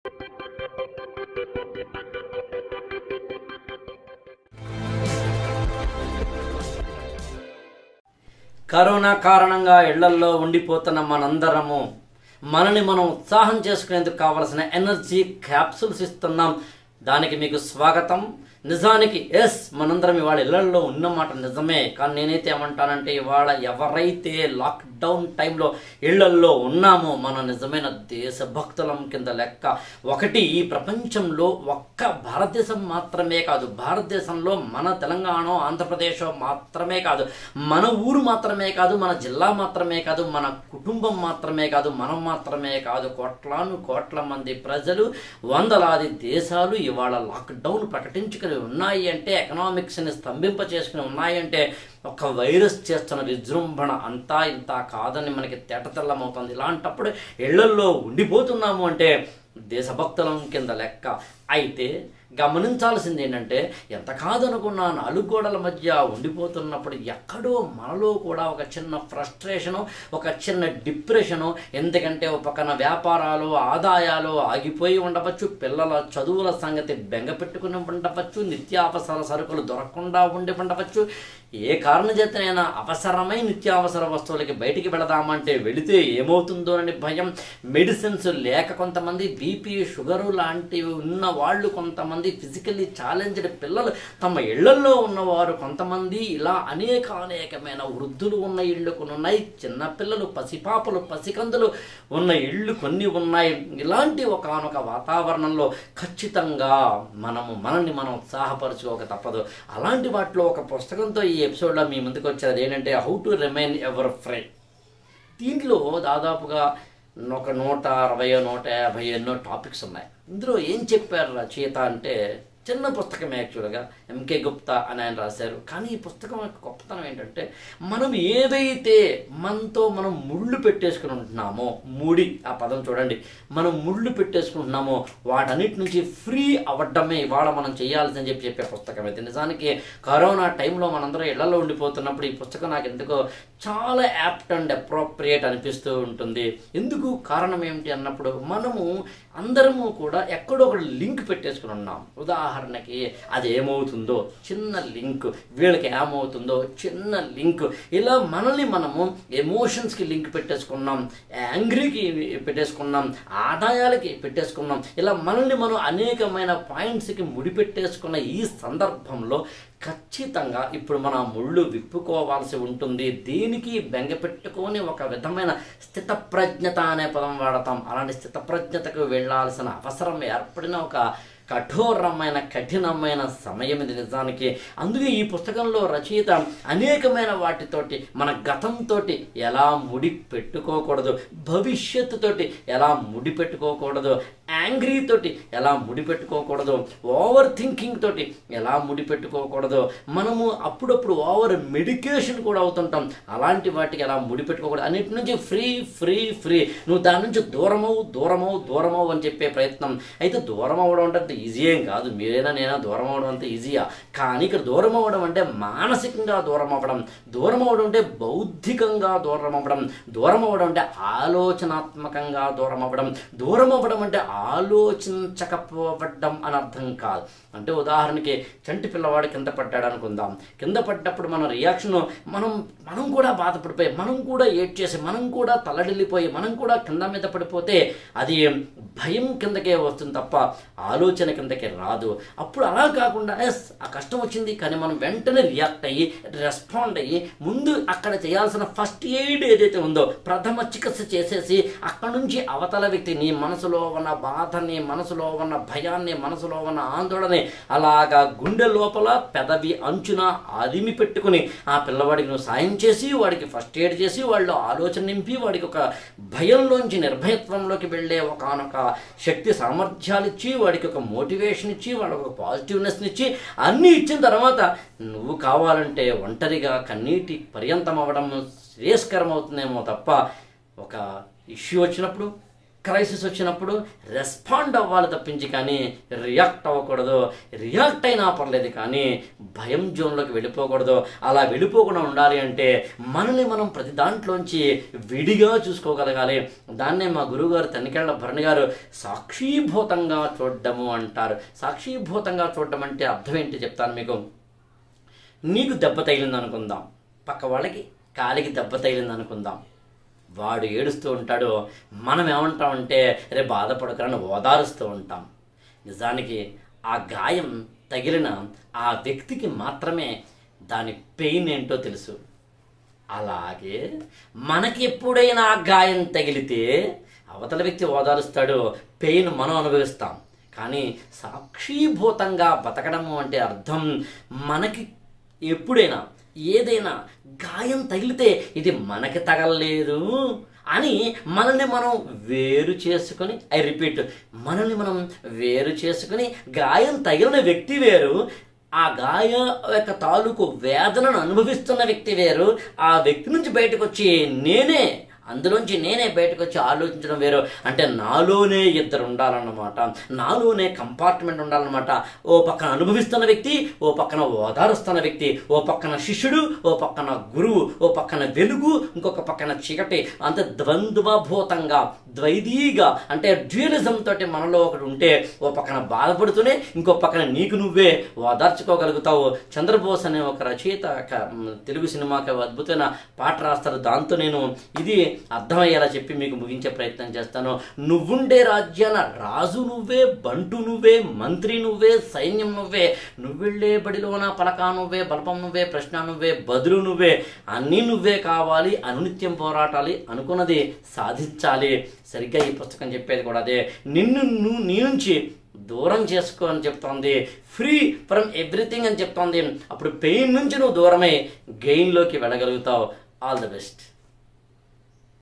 corona కారణంగా ఇళ్లల్లో ఉండిపోతున్న మనందరము మనని మనం ఉత్సాహం చేసుకునేందుకు కావలసిన ఎనర్జీ క్యాప్సూల్స్ ఇస్తున్నాం దానికి మీకు స్వాగతం నిజానికి ఎస్ మనందరం ఇవాళ ఇళ్లలో ఉన్నమాట నిజమే కానీ నేనైతే ఏమంటానంటే ఇవాళ ఎవరైతే లాక్డౌన్ టైంలో ఇళ్లల్లో ఉన్నామో మన నిజమైన దేశభక్తులం కింద లెక్క ఒకటి ఈ ప్రపంచంలో ఒక్క భారతదేశం మాత్రమే కాదు భారతదేశంలో మన తెలంగాణ ఆంధ్రప్రదేశ్ మాత్రమే కాదు మన ఊరు మాత్రమే కాదు మన జిల్లా మాత్రమే కాదు మన కుటుంబం మాత్రమే కాదు మనం మాత్రమే కాదు కోట్లాను కోట్ల మంది ప్రజలు వందలాది దేశాలు ఇవాళ లాక్డౌన్ ప్రకటించుకుని ఉన్నాయి అంటే ఎకనామిక్స్ని స్తంభింప చేసుకుని ఉన్నాయి అంటే ఒక వైరస్ చేస్తున్న విజృంభణ అంతా ఇంత కాదని మనకి తేటతెల్లమవుతుంది ఇలాంటప్పుడు ఇళ్లల్లో ఉండిపోతున్నాము అంటే దేశభక్తులం కింద లెక్క అయితే గమనించాల్సింది ఏంటంటే ఎంత కాదనుకున్నా నాలుగు గోడల మధ్య ఉండిపోతున్నప్పుడు ఎక్కడో మనలో కూడా ఒక చిన్న ఫ్రస్ట్రేషను ఒక చిన్న డిప్రెషను ఎందుకంటే ఒక పక్కన వ్యాపారాలు ఆదాయాలు ఆగిపోయి ఉండవచ్చు పిల్లల చదువుల సంగతి బెంగ పెట్టుకుని ఉండవచ్చు నిత్యావసర సరుకులు దొరకకుండా ఉండి ఉండవచ్చు ఏ కారణ చేతనైనా అవసరమై నిత్యావసర వస్తువులకి బయటికి వెళదామంటే వెళితే ఏమవుతుందోనని భయం మెడిసిన్స్ లేక కొంతమంది బీపీ షుగరు లాంటివి ఉన్న వాళ్ళు కొంతమంది ఫిజికల్లీ ఛాలెంజ్డ్ పిల్లలు తమ ఇళ్లల్లో ఉన్నవారు కొంతమంది ఇలా అనేక అనేకమైన వృద్ధులు ఉన్న ఇళ్ళు కొన్ని ఉన్నాయి చిన్నపిల్లలు పసిపాపలు పసికందులు ఉన్న ఇళ్ళు కొన్ని ఉన్నాయి ఇలాంటి ఒకనొక వాతావరణంలో ఖచ్చితంగా మనము మనల్ని మనం ఉత్సాహపరచుకోక తప్పదు అలాంటి వాటిలో ఒక పుస్తకంతో ఈ ఎపిసోడ్లో మీ ముందుకు వచ్చేది ఏంటంటే how to remain ever fry దీంట్లో దాదాపుగా ఒక నూట అరవై నూట యాభై ఎన్నో టాపిక్స్ ఉన్నాయి ఇందులో ఏం చెప్పారు రచయిత అంటే చిన్న పుస్తకం యాక్చువల్గా ఎంకే గుప్తా అని ఆయన రాశారు కానీ ఈ పుస్తకం యొక్క గొప్పతనం ఏంటంటే మనం ఏదైతే మనతో మనం ముళ్ళు పెట్టేసుకుని ఉంటున్నామో ముడి ఆ పదం చూడండి మనం ముళ్ళు పెట్టేసుకుంటున్నామో వాటన్నిటి నుంచి ఫ్రీ అవ్వడమే ఇవాళ మనం చేయాల్సిందని చెప్పి చెప్పే పుస్తకం అయితే నిజానికి కరోనా టైంలో మనందరం ఇళ్లలో ఉండిపోతున్నప్పుడు ఈ పుస్తకం నాకు ఎందుకో చాలా యాప్ట్ అండ్ అప్రోప్రియేట్ అనిపిస్తూ ఉంటుంది ఎందుకు కారణం ఏమిటి అన్నప్పుడు మనము అందరము కూడా ఎక్కడో ఒక లింక్ పెట్టేసుకుని ఉన్నాం ఉదాహరణకి అది ఏమవుతుందో చిన్న లింక్ వీళ్ళకి ఏమవుతుందో చిన్న లింక్ ఇలా మనల్ని మనము ఎమోషన్స్కి లింక్ పెట్టేసుకున్నాం యాంగ్రీకి పెట్టేసుకున్నాం ఆదాయాలకి పెట్టేసుకున్నాం ఇలా మనల్ని మనం అనేకమైన పాయింట్స్కి ముడిపెట్టేసుకున్న ఈ సందర్భంలో ఖచ్చితంగా ఇప్పుడు మన ముళ్ళు విప్పుకోవాల్సి ఉంటుంది దీనికి బెంగ పెట్టుకొని ఒక విధమైన స్థితప్రజ్ఞత అనే పదం వాడతాం అలాంటి స్థితప్రజ్ఞతకు వెళ్ళాల్సిన అవసరం ఏర్పడిన ఒక కఠోరమైన కఠినమైన సమయం ఇది నిజానికి అందుకే ఈ పుస్తకంలో రచయిత అనేకమైన వాటితోటి మన గతంతో ఎలా ముడి పెట్టుకోకూడదు భవిష్యత్తుతోటి ఎలా ముడి పెట్టుకోకూడదు యాంగ్రీ తోటి ఎలా ముడి పెట్టుకోకూడదు ఓవర్ థింకింగ్ తోటి ఎలా ముడి పెట్టుకోకూడదు మనము అప్పుడప్పుడు ఓవర్ మెడికేషన్ కూడా అవుతుంటాం అలాంటి వాటికి ఎలా ముడి పెట్టుకోకూడదు అన్నిటి నుంచి ఫ్రీ ఫ్రీ ఫ్రీ నువ్వు దాని నుంచి దూరమవు దూరమవు దూరమవు అని చెప్పే ప్రయత్నం అయితే దూరం అవ్వడం అంటే అంత ఈజీ ఏం కాదు మీరైనా నేనా దూరం అవ్వడం అంత ఈజీయా కానీ ఇక్కడ దూరం అవ్వడం అంటే మానసికంగా దూరం అవ్వడం దూరం అవ్వడం అంటే బౌద్ధికంగా దూరం అవ్వడం దూరం అవ్వడం అంటే ఆలోచనాత్మకంగా దూరం అవ్వడం దూరం అవ్వడం అంటే ఆలోచించకపోవడం అని అర్థం కాదు అంటే ఉదాహరణకి చంటి పిల్లవాడు కింద పడ్డాడు అనుకుందాం కింద పడ్డప్పుడు మన రియాక్షన్ మనం మనం కూడా బాధపడిపోయి మనం కూడా ఏడ్చేసి మనం కూడా తలడిల్లిపోయి మనం కూడా కింద మీద పడిపోతే అది భయం కిందకే వస్తుంది తప్ప ఆలోచన కిందకి రాదు అప్పుడు అలా కాకుండా ఎస్ ఆ కష్టం వచ్చింది కానీ మనం వెంటనే రియాక్ట్ అయ్యి రెస్పాండ్ అయ్యి ముందు అక్కడ చేయాల్సిన ఫస్ట్ ఎయిడ్ ఏదైతే ఉందో ప్రథమ చికిత్స చేసేసి అక్కడ నుంచి అవతల వ్యక్తి నీ మనసులో ఉన్న బాధని మనసులో ఉన్న భయాన్ని మనసులో ఉన్న ఆందోళన అలాగా గుండె లోపల పెదవి అంచున అదిమి పెట్టుకుని ఆ పిల్లవాడికి నువ్వు సాయం చేసి వాడికి ఫస్ట్ ఎయిడ్ చేసి వాళ్ళు ఆలోచన నింపి వాడికి ఒక భయంలోంచి నిర్భయత్వంలోకి వెళ్ళే ఒకనొక శక్తి సామర్థ్యాలు ఇచ్చి వాడికి ఒక మోటివేషన్ ఇచ్చి వాడికి ఒక పాజిటివ్నెస్ని ఇచ్చి అన్నీ ఇచ్చిన తర్వాత నువ్వు కావాలంటే ఒంటరిగా కన్నీటి పర్యంతం అవ్వడం శ్రేయస్కరం అవుతుందేమో తప్ప ఒక ఇష్యూ వచ్చినప్పుడు క్రైసిస్ వచ్చినప్పుడు రెస్పాండ్ అవ్వాలి తప్పించి కానీ రియాక్ట్ అవ్వకూడదు రియాక్ట్ అయినా పర్లేదు కానీ భయం జోన్లోకి వెళ్ళిపోకూడదు అలా వెళ్ళిపోకుండా ఉండాలి అంటే మనల్ని మనం ప్రతి దాంట్లోంచి విడిగా చూసుకోగలగాలి దాన్నే మా గురువుగారు తనికెళ్ళ భరణి గారు సాక్షీభూతంగా చూడడము అంటారు సాక్షీభూతంగా చూడడం అంటే అర్థం ఏంటి చెప్తాను మీకు నీకు దెబ్బ తగిలింది అనుకుందాం పక్క వాళ్ళకి కాలికి దెబ్బ తగిలింది అనుకుందాం వాడు ఏడుస్తూ ఉంటాడు మనం ఏమంటామంటే రే బాధపడకరని ఓదారుస్తూ ఉంటాం నిజానికి ఆ గాయం తగిలిన ఆ వ్యక్తికి మాత్రమే దాని పెయిన్ ఏంటో తెలుసు అలాగే మనకి ఎప్పుడైనా ఆ గాయం తగిలితే అవతల వ్యక్తి ఓదారుస్తాడు పెయిన్ మనం అనుభవిస్తాం కానీ సాక్షీభూతంగా బతకడము అంటే అర్థం మనకి ఎప్పుడైనా ఏదైనా గాయం తగిలితే ఇది మనకి తగలలేదు అని మనల్ని మనం వేరు చేసుకొని ఐ రిపీట్ మనల్ని మనం వేరు చేసుకొని గాయం తగిలిన వ్యక్తి వేరు ఆ గాయ యొక్క తాలూకు వేదనను అనుభవిస్తున్న వ్యక్తి వేరు ఆ వ్యక్తి నుంచి బయటకు వచ్చి నేనే అందులోంచి నేనే బయటకు వచ్చి ఆలోచించడం వేరు అంటే నాలోనే ఇద్దరు ఉండాలన్నమాట నాలోనే కంపార్ట్మెంట్ ఉండాలన్నమాట ఓ పక్కన అనుభవిస్తున్న వ్యక్తి ఓ పక్కన ఓదారుస్తున్న వ్యక్తి ఓ పక్కన శిష్యుడు ఓ పక్కన గురువు ఓ పక్కన వెలుగు ఇంకొక పక్కన చీకటి అంత ద్వంద్వభూతంగా ద్వైదీగా అంటే డ్యూయలిజం తోటి మనలో ఒకటి ఉంటే ఓ పక్కన బాధపడుతూనే ఇంకో పక్కన నీకు నువ్వే ఓదార్చుకోగలుగుతావు చంద్రబోస్ అనే ఒక రచయిత క- మ్, తెలుగు సినిమాకి ఒక అద్భుతమైన పాట రాస్తారు దాంతో నేను ఇది అర్థమయ్యేలా చెప్పి మీకు ముగించే ప్రయత్నం చేస్తాను నువ్వుండే రాజ్యాన రాజు నువ్వే బంటు నువ్వే మంత్రి నువ్వే సైన్యం నువ్వే నువ్వెళ్ళే బడిలోన పలక నువ్వే బలపం నువ్వే ప్రశ్న నువ్వే బదులు నువ్వే అన్నీ నువ్వే కావాలి అనునిత్యం పోరాటాలి అనుకున్నది సాధించాలి సరిగ్గా ఈ పుస్తకం చెప్పేది కూడా అదే నిన్ను నువ్వు నీ నుంచి దూరం చేసుకో అని చెప్తోంది ఫ్రీ ఫ్రమ్ ఎవ్రీథింగ్ అని చెప్తోంది అప్పుడు పెయిన్ నుంచి నువ్వు దూరమై గెయిన్లోకి వెళ్ళగలుగుతావు ఆల్ ద బెస్ట్